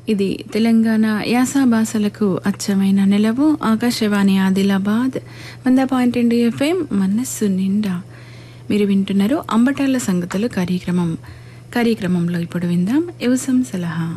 ఇది తెలంగాణ యాస భాషలకు అచ్చమైన నెలవు ఆకాశవాణి ఆదిలాబాద్ వంద పాయింట్ రెండు ఎఫ్ఎం మనస్సు నిండా మీరు వింటున్నారు అంబటాల సంగతులు కార్యక్రమం కార్యక్రమంలో ఇప్పుడు విందాం వ్యవసాయం సలహా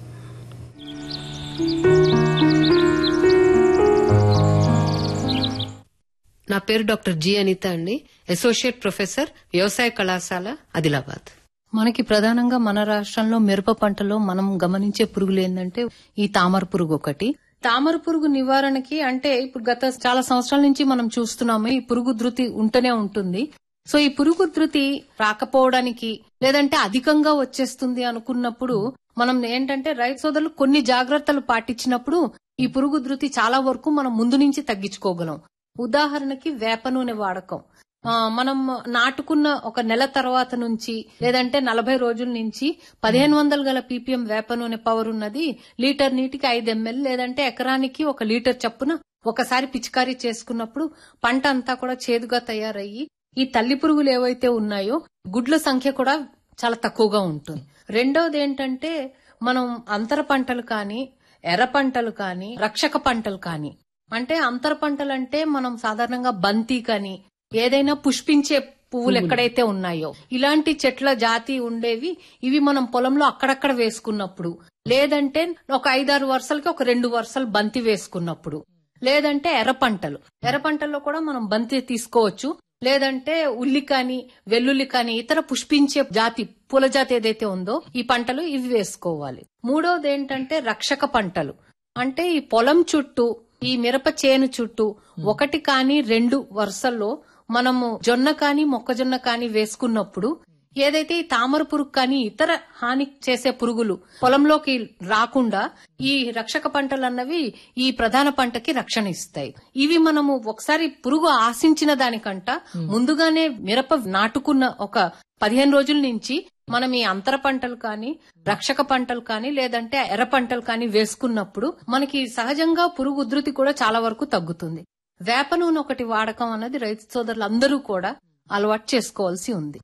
నా పేరు డాక్టర్ జి అనిత అండి అసోసియేట్ ప్రొఫెసర్ వ్యవసాయ కళాశాల ఆదిలాబాద్ మనకి ప్రధానంగా మన రాష్ట్రంలో మిరప పంటలో మనం గమనించే పురుగులు ఏంటంటే ఈ తామర పురుగు ఒకటి తామర పురుగు నివారణకి అంటే ఇప్పుడు గత చాలా సంవత్సరాల నుంచి మనం చూస్తున్నాము ఈ పురుగు ధృతి ఉంటూనే ఉంటుంది సో ఈ పురుగు ధృతి రాకపోవడానికి లేదంటే అధికంగా వచ్చేస్తుంది అనుకున్నప్పుడు మనం ఏంటంటే రైతు సోదరులు కొన్ని జాగ్రత్తలు పాటించినప్పుడు ఈ పురుగు ధృతి చాలా వరకు మనం ముందు నుంచి తగ్గించుకోగలం ఉదాహరణకి వేప నూనె వాడకం ఆ, మనం నాటుకున్న ఒక నెల తర్వాత నుంచి లేదంటే నలభై రోజుల నుంచి పదిహేను వందలు గల పీపీఎం వేప నూనె పవర్ ఉన్నది లీటర్ నీటికి ఐదు ఎంఎల్ లేదంటే ఎకరానికి ఒక లీటర్ చప్పున ఒకసారి పిచికారీ చేసుకున్నప్పుడు పంట అంతా కూడా చేదుగా తయారయ్యి ఈ తల్లి పురుగులు ఏవైతే ఉన్నాయో గుడ్ల సంఖ్య కూడా చాలా తక్కువగా ఉంటుంది రెండవది ఏంటంటే మనం అంతర పంటలు కానీ ఎర్ర పంటలు కానీ రక్షక పంటలు కానీ అంటే అంతర పంటలు అంటే మనం సాధారణంగా బంతి కానీ ఏదైనా పుష్పించే పువ్వులు ఎక్కడైతే ఉన్నాయో ఇలాంటి చెట్ల జాతి ఉండేవి ఇవి మనం పొలంలో అక్కడక్కడ వేసుకున్నప్పుడు లేదంటే ఒక ఐదారు వరుసలకి ఒక రెండు వరుసలు బంతి వేసుకున్నప్పుడు లేదంటే ఎర్ర పంటలు ఎర్ర పంటల్లో కూడా మనం బంతి తీసుకోవచ్చు లేదంటే ఉల్లి కానీ వెల్లుల్లి కానీ ఇతర పుష్పించే జాతి పూల జాతి ఏదైతే ఉందో ఈ పంటలు ఇవి వేసుకోవాలి మూడవది ఏంటంటే రక్షక పంటలు అంటే ఈ పొలం చుట్టూ ఈ మిరప చేను చుట్టూ ఒకటి కానీ రెండు వరుసల్లో మనము జొన్న కానీ మొక్కజొన్న కానీ వేసుకున్నప్పుడు ఏదైతే ఈ తామర పురుగు కానీ ఇతర హాని చేసే పురుగులు పొలంలోకి రాకుండా ఈ రక్షక పంటలు అన్నవి ఈ ప్రధాన పంటకి రక్షణ ఇస్తాయి ఇవి మనము ఒకసారి పురుగు ఆశించిన దానికంట ముందుగానే మిరప నాటుకున్న ఒక పదిహేను రోజుల నుంచి మనం ఈ అంతర పంటలు కానీ రక్షక పంటలు కానీ లేదంటే ఎర్ర పంటలు కానీ వేసుకున్నప్పుడు మనకి సహజంగా పురుగు ఉధృతి కూడా చాలా వరకు తగ్గుతుంది వేప నూనె ఒకటి వాడకం అన్నది రైతు సోదరులు అందరూ కూడా అలవాటు చేసుకోవాల్సి ఉంది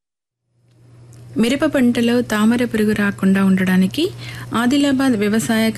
మిరప పంటలో తామర పురుగు రాకుండా ఉండడానికి ఆదిలాబాద్ వ్యవసాయ